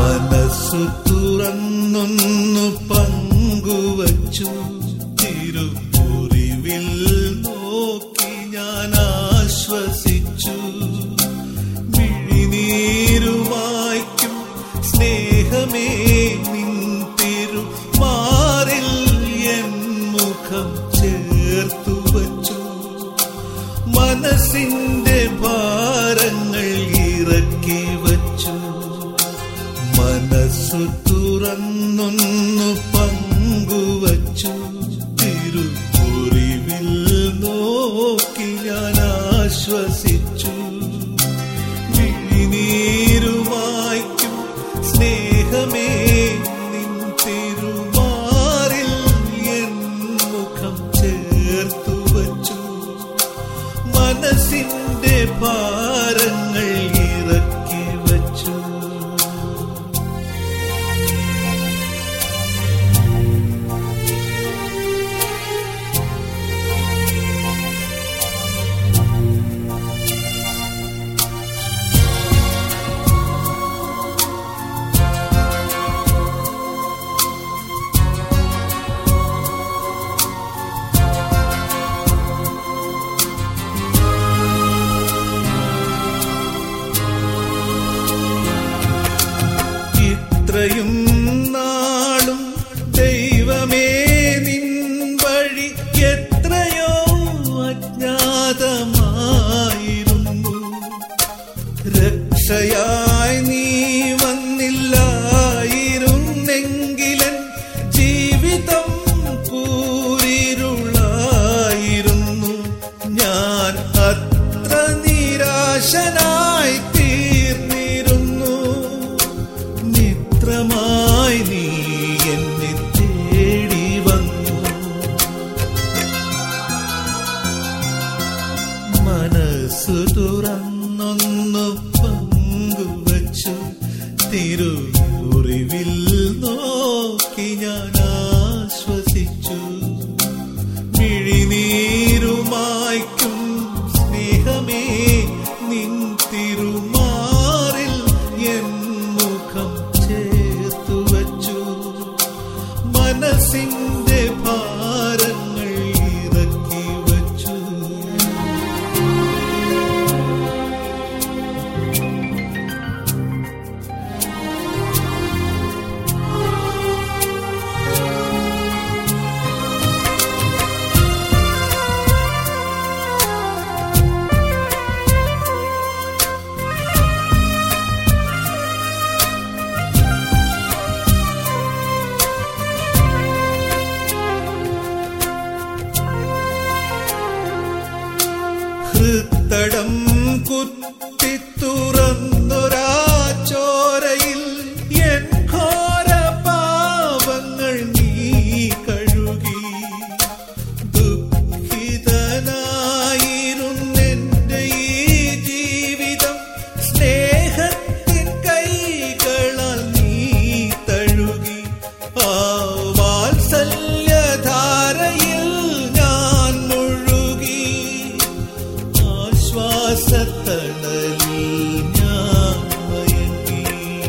മനസ്സു തുറന്നൊന്നു പങ്കുവച്ചു തിരുമുറിവിൽ നോക്കി ഞാൻ ആശ്വസിച്ചു മിഴിനീരുമായ്ക്കും സ്നേഹമേ നിൻ തിരു മാറിൽ എൻ മുഖം ചേർത്തു വച്ചു മനസ്സിന്റെ ഭാരങ്ങൾ ഇറക്കി വച്ചു മനസ്സു തുറന്നൊന്നു പങ്കുവച്ചു തിരുമുറിവിൽ നോക്കി ഞാൻ ആശ്വസിച്ചു വിഴിനീരുമായ്ക്കും സ്നേഹമേ നിൻ തിരുമാറിൽ എൻ മുഖം ചേർത്തു വച്ചു മനസ്സിന്റെ ഭാരങ്ങൾ ഇറക്കി വച്ചു ഇത്രയും നാളും ദൈവമേ നിൻ വഴി എത്രയോ അജ്ഞാതമായിരുന്നു രക്ഷയായി നീ വന്നില്ലായിരുന്നെങ്കിലൻ ജീവിതം കൂരിരുളായിരുന്നു ഞാൻ അത്ര നിരാശനായി തീർന്നിരുന്നു മിത്രമായി നീ എന്നെ തേടി വന്നു മനസ്സു തുറന്നൊന്നു പങ്കുവച്ചു തിരുമുറിവിൽ നോക്കി ഞാൻ ആശ്വസിച്ചു മിഴിനീരുമായ്ക്കും സ്നേഹമേ നിൻ തിരുമാറിൽ എൻ മുഖം ചേർത്തു വച്ചു മനസ്സിന്റെ ഭാരങ്ങൾ ഇറക്കി വച്ചു ഹൃത്തടം കുത്തി തുറന്നൊരാ ചോരയിൽ എൻ ഘോര പാവങ്ങൾ നീ കഴുകി ദുഃഖിതനായിരുന്നെന്റെ ഈ ജീവിതം സ്നേഹത്തിൻ കൈകളാൽ നീ തഴുകി ആ വാത്സല്യധാരയിൽ ഞാൻ മുഴുകി ആശ്വാസത്തണലിൽ ഞാൻ മയങ്ങി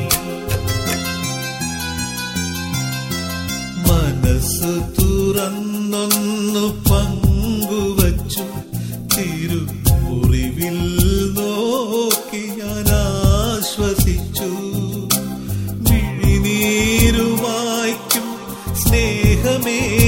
മനസ്സു തുറന്നൊന്നു പങ്കുവച്ചു തിരുമുറിവിൽ നോക്കി ഞാൻ ആശ്വസിച്ചു മിഴിനീരുമായ്ക്കും സ്നേഹമേ